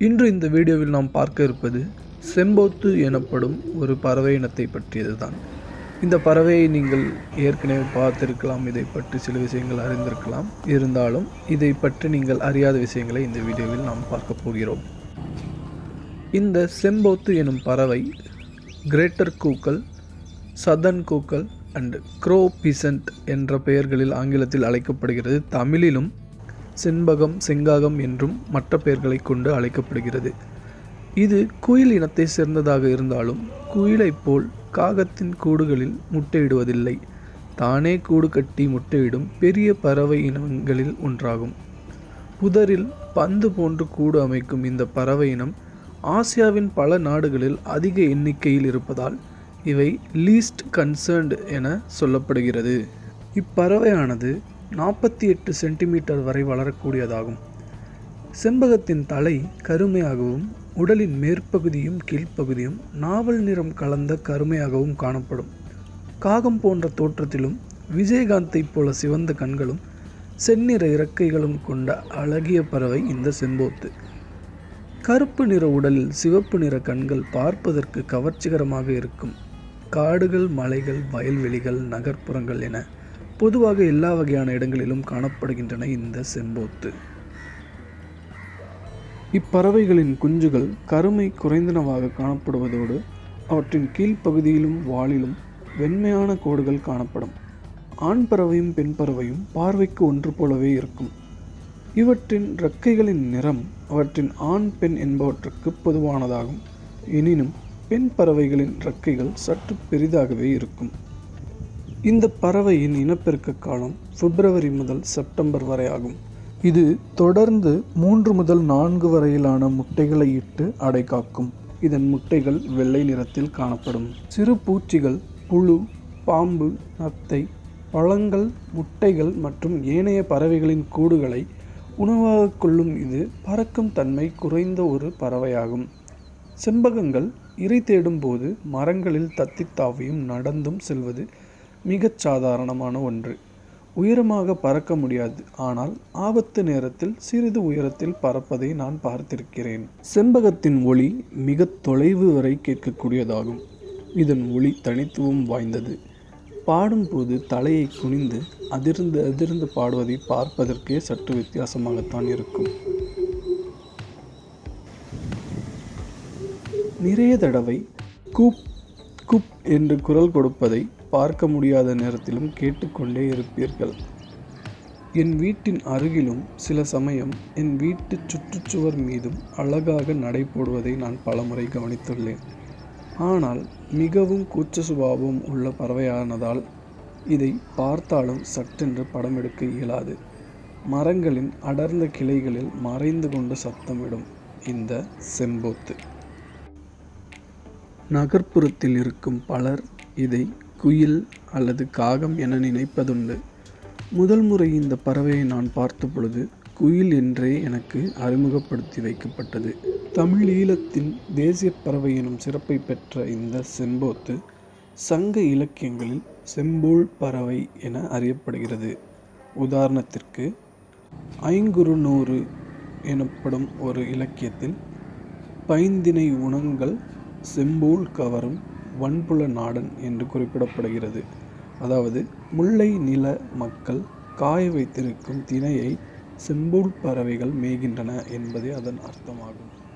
இன்று இந்த வீடியோவில் நாம் பார்க்க இருப்பது செம்போத்து எனப்படும் ஒரு பறவை இனத்தை பற்றியதுதான் இந்த பறவையை நீங்கள் ஏற்கனவே பார்த்திருக்கலாம் இதை பற்றி சில விஷயங்கள் அறிந்திருக்கலாம் இருந்தாலும் இதை பற்றி நீங்கள் அறியாத விஷயங்களை இந்த வீடியோவில் நாம் பார்க்க போகிறோம் இந்த செம்போத்து எனும் பறவை greater coucal southern coucal and crow pheasant என்ற பெயர்களில் ஆங்கிலத்தில் அழைக்கப்படுகிறது தமிழிலும் செண்பகம் செங்காகம் என்றும் மற்ற பெயர்களை கொண்டு அழைக்கப்படுகிறது இது குயில் இனத்தை சேர்ந்ததாக இருந்தாலும் குயிலைப் போல் காகத்தின் கூடுகளில் முட்டையிடுவதில்லை தானே கூடு கட்டி முட்டையிடும் பெரிய பறவை இனங்களில் ஒன்றாகும் புதரில் பந்து போன்று கூடு அமைக்கும் இந்த பறவை இனம் ஆசியாவின் பல நாடுகளில் அதிக எண்ணிக்கையில் இருப்பதால் இவை லீஸ்ட் கன்சர்ன்டு என சொல்லப்படுகிறது இப்பறவையானது நாற்பத்தி எட்டு சென்டிமீட்டர் வரை வளரக்கூடியதாகும் செம்பகத்தின் தலை கருமையாகவும் உடலின் மேற்பகுதியும் கீழ்ப்பகுதியும் நாவல் நிறம் கலந்த கருமையாகவும் காணப்படும் காகம் போன்ற தோற்றத்திலும் விஜயகாந்தைப் போல சிவந்த கண்களும் செந்நிற இறக்கைகளும் கொண்ட அழகிய பறவை இந்த செம்போத்து கருப்பு நிற உடலில் சிவப்பு நிற கண்கள் பார்ப்பதற்கு கவர்ச்சிகரமாக இருக்கும் காடுகள் மலைகள் வயல்வெளிகள் நகர்ப்புறங்கள் என பொதுவாக எல்லா வகையான இடங்களிலும் காணப்படுகின்றன இந்த செம்போத்து இப்பறவைகளின் குஞ்சுகள் கருமை குறைந்தனவாக காணப்படுவதோடு அவற்றின் கீழ்ப்பகுதியிலும் வாலிலும் வெண்மையான கோடுகள் காணப்படும் ஆண் பறவையும் பெண் பறவையும் பார்வைக்கு ஒன்று போலவே இருக்கும் இவற்றின் இறக்கைகளின் நிறம் அவற்றின் ஆண் பெண் என்பவற்றுக்கு பொதுவானதாகும் எனினும் பெண் பறவைகளின் இறக்கைகள் சற்று பெரிதாகவே இருக்கும் இந்த பறவையின் இனப்பெருக்க காலம் பிப்ரவரி முதல் செப்டம்பர் வரை ஆகும் இது தொடர்ந்து மூன்று முதல் நான்கு வரையிலான முட்டைகளை இட்டு அடை காக்கும் இதன் முட்டைகள் வெள்ளை நிறத்தில் காணப்படும் சிறு பூச்சிகள் புழு பாம்பு நத்தை பழங்கள் முட்டைகள் மற்றும் ஏனைய பறவைகளின் கூடுகளை உணவாக கொள்ளும் இது பறக்கும் தன்மை குறைந்த ஒரு பறவையாகும் செம்பகங்கள் இறை தேடும் போது மரங்களில் தத்தித் தாவியும் நடந்தும் செல்வது மிகச் சாதாரணமான ஒன்று உயரமாக பறக்க முடியாது ஆனால் ஆபத்து நேரத்தில் சிறிது உயரத்தில் பறப்பதை நான் பார்த்திருக்கிறேன் செம்பகத்தின் ஒளி மிக தொலைவு வரை கேட்கக்கூடியதாகும் இதன் ஒளி தனித்துவம் வாய்ந்தது பாடும்போது தலையை குனிந்து அதிர்ந்து அதிர்ந்து பாடுவதை பார்ப்பதற்கே சற்று வித்தியாசமாகத்தான் இருக்கும் நிறைய தடவை கூப் குப் என்று குரல் கொடுப்பதை பார்க்க முடியாத நேரத்திலும் கேட்டுக்கொண்டே இருப்பீர்கள் என் வீட்டின் அருகிலும் சில சமயம் என் வீட்டு சுற்றுச்சுவர் மீதும் அழகாக நடை போடுவதை நான் பலமுறை கவனித்துள்ளேன் ஆனால் மிகவும் கூச்ச சுபாவம் உள்ள பறவையானதால் இதை பார்த்தாலும் சட்டென்று படம் எடுக்க இயலாது மரங்களின் அடர்ந்த கிளைகளில் மறைந்து கொண்டு சத்தமிடும் இந்த செம்போத்து நகர்ப்புறத்தில் இருக்கும் பலர் இதை குயில் அல்லது காகம் என நினைப்பதுண்டு முதல் முறை இந்த பறவையை நான் பார்த்த பொழுது குயில் என்றே எனக்கு அறிமுகப்படுத்தி வைக்கப்பட்டது தமிழ் ஈழத்தின் தேசிய பறவை எனும் சிறப்பை பெற்ற இந்த செம்போத்து சங்க இலக்கியங்களில் செம்போல் பறவை என அறியப்படுகிறது உதாரணத்திற்கு ஐங்குறுநூறு எனப்படும் ஒரு இலக்கியத்தில் பைந்தினை உணங்கள் செம்போல் கவரும் வன்புல நாடன் என்று குறிப்பிடப்படுகிறது அதாவது முல்லை நில மக்கள் காய வைத்திருக்கும் திணையை செம்பூல் பறவைகள் மேய்கின்றன என்பதே அதன் அர்த்தமாகும்